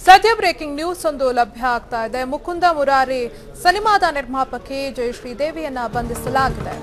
ಸದ್ಯ breaking news ಒಂದು ಲಭ್ಯ ಆಗ್ತಾ ಇದೆ ಮುಕುಂದ ಮುರಾರಿ ಸಿನಿಮಾದ ನಿರ್ಮಾಪಕಿ ಜಯಶ್ರೀ ದೇವಿಯನ್ನ ಬಂಧಿಸಲಾಗಿದೆ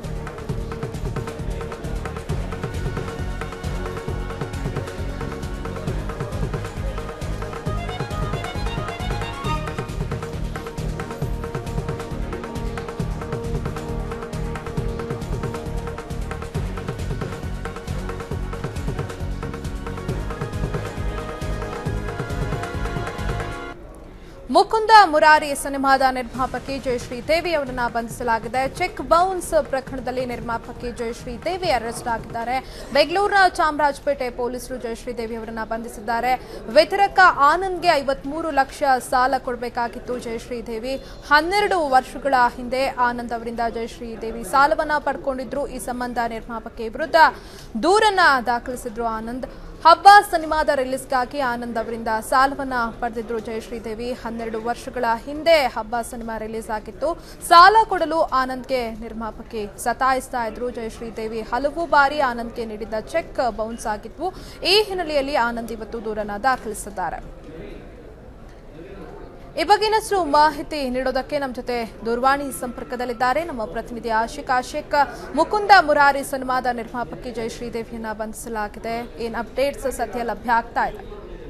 ಮುಕುಂದ ಮುರಾರಿ ಸಿನಿಮಾದ ನಿರ್ಮಾಪಕಿ ಜಯಶ್ರೀ ದೇವಿ ಅವರನ್ನ ಬಂಧಿಸಲಾಗಿದೆ ಚೆಕ್ ಬೌನ್ಸ್ ಪ್ರಕರಣದಲ್ಲಿ ನಿರ್ಮಾಪಕಿ ಜಯಶ್ರೀ ದೇವಿ ಅರೆಸ್ಟ್ ಆಗಿದ್ದಾರೆ ಬೆಂಗಳೂರಿನ ಚಾಮರಾಜಪೇಟೆ ಪೊಲೀಸರು ಜಯಶ್ರೀ ದೇವಿ ಅವರನ್ನ ಬಂಧಿಸಿದ್ದಾರೆ ವಿತರಕ ಆನಂದ್ಗೆ ಐವತ್ಮೂರು ಲಕ್ಷ ಸಾಲ ಕೊಡಬೇಕಾಗಿತ್ತು ಜಯಶ್ರೀ ದೇವಿ ಹನ್ನೆರಡು ವರ್ಷಗಳ ಹಿಂದೆ ಆನಂದ್ ಅವರಿಂದ ಜಯಶ್ರೀ ದೇವಿ ಸಾಲವನ್ನ ಪಡ್ಕೊಂಡಿದ್ರು ಈ ಸಂಬಂಧ ನಿರ್ಮಾಪಕಿ ವಿರುದ್ಧ ದೂರನ್ನ ದಾಖಲಿಸಿದ್ರು ಆನಂದ್ ಹಬ್ಬ ಸಿನಿಮಾದ ರಿಲೀಸ್ಗಾಗಿ ಆನಂದ್ ಅವರಿಂದ ಸಾಲವನ್ನ ಪಡೆದಿದ್ರು ಜಯಶ್ರೀ ದೇವಿ ಹನ್ನೆರಡು ವರ್ಷಗಳ ಹಿಂದೆ ಹಬ್ಬ ಸಿನಿಮಾ ರಿಲೀಸ್ ಆಗಿತ್ತು ಸಾಲ ಕೊಡಲು ಆನಂದ್ಗೆ ನಿರ್ಮಾಪಕಿ ಸತಾಯಿಸ್ತಾ ಇದ್ರು ಜಯಶ್ರೀ ದೇವಿ ಹಲವು ಬಾರಿ ಆನಂದ್ಗೆ ನೀಡಿದ್ದ ಚೆಕ್ ಬೌನ್ಸ್ ಆಗಿದ್ವು ಈ ಹಿನ್ನೆಲೆಯಲ್ಲಿ ಆನಂದ್ ಇವತ್ತು ದೂರನ್ನ ದಾಖಲಿಸಿದ್ದಾರೆ ಈ ಬಗ್ಗೆ ಇನ್ನಷ್ಟು ಮಾಹಿತಿ ನೀಡೋದಕ್ಕೆ ನಮ್ಮ ಜೊತೆ ದೂರವಾಣಿ ಸಂಪರ್ಕದಲ್ಲಿದ್ದಾರೆ ನಮ್ಮ ಪ್ರತಿನಿಧಿ ಆಶಿಕ್ ಆಶಿಕ್ ಮುಕುಂದ ಮುರಾರಿ ಸಿನಿಮಾದ ನಿರ್ಮಾಪಕಿ ಜಯಶ್ರೀ ದೇವಿಯನ್ನ ಬಂಧಿಸಲಾಗಿದೆ ಏನ್ ಅಪ್ಡೇಟ್ಸ್ ಸದ್ಯ ಲಭ್ಯ ಆಗ್ತಾ ಇದೆ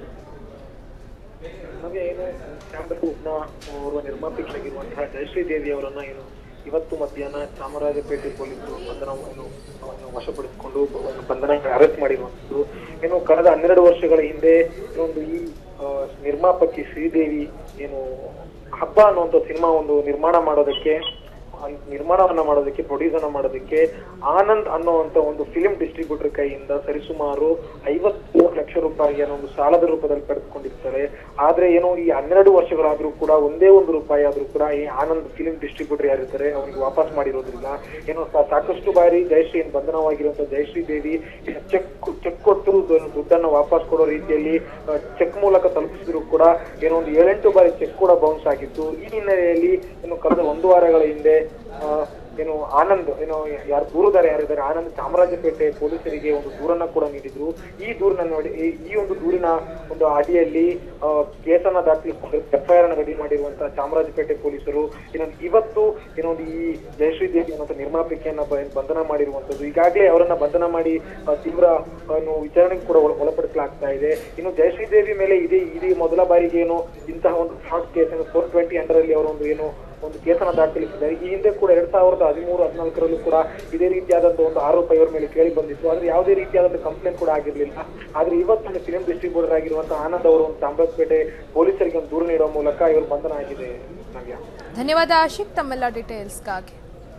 ನಮಗೆ ಏನು ಚಾಮರಾಜಪೇಟ್ನ ಓರ್ವ ನಿರ್ಮಾಪಕಿಯಾಗಿರುವಂತಹ ಜಯಶ್ರೀ ದೇವಿ ಅವರನ್ನ ಏನು ಇವತ್ತು ಮಧ್ಯಾಹ್ನ ಚಾಮರಾಜಪೇಟೆ ಪೊಲೀಸರು ಬಂಧನವನ್ನು ಅವನ್ನು ವಶಪಡಿಸಿಕೊಂಡು ಒಂದು ಬಂಧನ ಅರೆಸ್ಟ್ ಮಾಡಿರುವಂತದ್ದು ಏನು ಕಳೆದ ಹನ್ನೆರಡು ವರ್ಷಗಳ ಹಿಂದೆ ಒಂದು ಈ ಆ, ನಿರ್ಮಾಪಕಿ ಶ್ರೀದೇವಿ ಏನು ಹಬ್ಬ ಅನ್ನುವಂಥ ಸಿನಿಮಾ ಒಂದು ನಿರ್ಮಾಣ ಮಾಡೋದಕ್ಕೆ ಆ ನಿರ್ಮಾಣವನ್ನ ಮಾಡೋದಕ್ಕೆ ಪ್ರೊಡ್ಯೂಸ್ ಅನ್ನ ಮಾಡೋದಕ್ಕೆ ಆನಂದ್ ಅನ್ನುವಂತ ಒಂದು ಫಿಲಿಂ ಡಿಸ್ಟ್ರಿಬ್ಯೂಟರ್ ಕೈಯಿಂದ ಸರಿಸುಮಾರು ಐವತ್ತು ಲಕ್ಷ ರೂಪಾಯಿಯನ್ನು ಒಂದು ಸಾಲದ ರೂಪದಲ್ಲಿ ಪಡೆದುಕೊಂಡಿರ್ತಾರೆ ಆದ್ರೆ ಏನೋ ಈ ಹನ್ನೆರಡು ವರ್ಷಗಳಾದ್ರೂ ಕೂಡ ಒಂದೇ ಒಂದು ರೂಪಾಯಿ ಆದ್ರೂ ಕೂಡ ಈ ಆನಂದ್ ಫಿಲಿಂ ಡಿಸ್ಟ್ರಿಬ್ಯೂಟರ್ ಯಾರಿರ್ತಾರೆ ಅವ್ರಿಗೆ ವಾಪಸ್ ಮಾಡಿರೋದ್ರಿಂದ ಏನೋ ಸಾ- ಸಾಕಷ್ಟು ಬಾರಿ ಜಯಶ್ರೀ ಏನ್ ಬಂಧನವಾಗಿರುವಂತ ಜಯಶ್ರೀ ದೇವಿ ಚೆಕ್ ಚೆಕ್ ಕೊಟ್ಟು ದು- ದುಡ್ಡನ್ನ ವಾಪಸ್ ಕೊಡೋ ರೀತಿಯಲ್ಲಿ ಚೆಕ್ ಮೂಲಕ ತಲುಪಿಸಿದ್ರು ಕೂಡ ಏನೋ ಒಂದು ಏಳೆಂಟು ಬಾರಿ ಚೆಕ್ ಕೂಡ ಬೌನ್ಸ್ ಆಗಿತ್ತು ಈ ಹಿನ್ನೆಲೆಯಲ್ಲಿ ಏನು ಕಳೆದ ಒಂದು ವಾರಗಳ ಹಿಂದೆ ಆ, ಏನು ಆನಂದ್ ಏನು ಯಾರು ದೂರುದಾರ ಯಾರಿದ್ದಾರೆ ಆನಂದ್ ಚಾಮರಾಜಪೇಟೆ ಪೊಲೀಸರಿಗೆ ಒಂದು ದೂರನ್ನ ಕೂಡ ನೀಡಿದ್ರು ಈ ದೂರನ್ನ ನೋಡಿ ಈ- ಈ ಒಂದು ದೂರಿನ ಒಂದು ಅಡಿಯಲ್ಲಿ ಆ, ಕೇಸನ್ನ ದಾಖಲಿಸಿಕೊಂಡು ಎಫ್ಐಆರ್ ಅನ್ನು ರೆಡಿ ಮಾಡಿರುವಂತಹ ಚಾಮರಾಜಪೇಟೆ ಪೊಲೀಸರು ಇನ್ನೊಂದು ಇವತ್ತು ಏನೊಂದು ಈ ಜಯಶ್ರೀ ದೇವಿ ಅನ್ನೋ ನಿರ್ಮಾಪಕಿಯನ್ನ ಬ- ಬಂಧನ ಮಾಡಿರುವಂತದ್ದು ಈಗಾಗಲೇ ಅವರನ್ನ ಬಂಧನ ಮಾಡಿ ಆ, ತೀವ್ರ ಆ, ಏನು ವಿಚಾರಣೆಗೆ ಕೂಡ ಒಳ- ಒಳಪಡಿಸಲಾಗ್ತಾ ಇದೆ ಇನ್ನು ಜಯಶ್ರೀ ದೇವಿ ಮೇಲೆ ಇದೇ ಇದೇ ಮೊದಲ ಬಾರಿಗೆ ಏನು ಇಂತಹ ಒಂದು short case four twenty under ಅಲ್ಲಿ ಅವರೊಂದು ಏನು ಒಂದು ಕೇಸನ್ನ ದಾಖಲಿಸಿದ್ದಾರೆ ಈ ಹಿಂದೆ ಕೂಡ ಎರಡ್ ಸಾವಿರದ ಹದಿಮೂರು ಹದಿನಾಲ್ಕರಲ್ಲೂ ಕೂಡ ಇದೇ ರೀತಿಯಾದಂತಹ ಒಂದು ಆರೋಪ ಇವರ ಮೇಲೆ ಕೇಳಿ ಬಂದಿತ್ತು ಆದ್ರೆ ಯಾವುದೇ ರೀತಿಯಾದಂತಹ ಕಂಪ್ಲೇಂಟ್ ಕೂಡ ಆಗಿರ್ಲಿಲ್ಲ ಆದ್ರೆ ಇವತ್ತು ಫಿಲಿಂ ಡಿಸ್ಟ್ರಿಬ್ಯೂಟರ್ ಆಗಿರುವಂತಹ ಆನಂದ್ ಅವರು ಒಂದು ಚಾಮರಾಜಪೇಟೆ ಪೊಲೀಸರಿಗೆ ಒಂದು ದೂರು ನೀಡುವ ಮೂಲಕ ಇವರು ಬಂಧನ ಆಗಿದೆ ನವ್ಯ ಧನ್ಯವಾದ ಆಶಿಕ್ ತಮ್ಮೆಲ್ಲ ಡೀಟೇಲ್ಸ್ಗಾಗಿ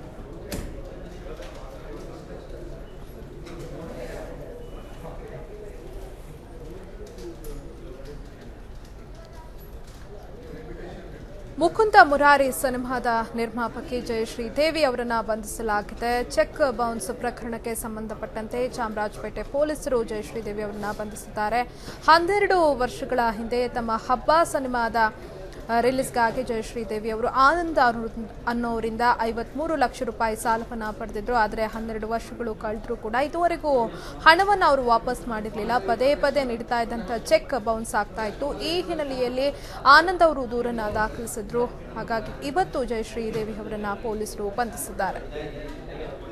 ಮುಕುಂದ ಮುರಾರಿ ಸಿನಿಮಾದ ನಿರ್ಮಾಪಕಿ ಜಯಶ್ರೀ ದೇವಿ ಅವರನ್ನ ಬಂಧಿಸಲಾಗಿದೆ ಚೆಕ್ ಬೌನ್ಸ್ ಪ್ರಕರಣಕ್ಕೆ ಸಂಬಂಧಪಟ್ಟಂತೆ ಚಾಮರಾಜಪೇಟೆ ಪೊಲೀಸರು ಜಯಶ್ರೀ ದೇವಿ ಅವರನ್ನ ಬಂಧಿಸಿದ್ದಾರೆ ಹನ್ನೆರಡು ವರ್ಷಗಳ ಹಿಂದೆ ತಮ್ಮ ಹಬ್ಬ ಸಿನಿಮಾದ ಆ, ರಿಲೀಸ್ಗಾಗಿ ಜಯಶ್ರೀ ದೇವಿ ಅವರು ಆನಂದ್ ಅನ್ನು- ಅನ್ನೋರಿಂದ ಐವತ್ಮೂರು ಲಕ್ಷ ರೂಪಾಯಿ ಸಾಲವನ್ನು ಪಡೆದಿದ್ರು ಆದರೆ ಹನ್ನೆರಡು ವರ್ಷಗಳು ಕಳೆದರೂ ಕೂಡ ಇದುವರೆಗೂ ಹಣವನ್ನು ಅವರು ವಾಪಸ್ ಮಾಡಿರಲಿಲ್ಲ ಪದೇ ಪದೇ ನೀಡ್ತಾ ಇದ್ದಂಥ ಚೆಕ್ ಬೌನ್ಸ್ ಆಗ್ತಾ ಇತ್ತು ಈ ಹಿನ್ನೆಲೆಯಲ್ಲಿ ಆನಂದ್ ಅವರು ದೂರನ್ನ ದಾಖಲಿಸಿದ್ರು ಹಾಗಾಗಿ ಇವತ್ತು ಜಯಶ್ರೀ ದೇವಿ ಅವರನ್ನ ಪೊಲೀಸರು ಬಂಧಿಸಿದ್ದಾರೆ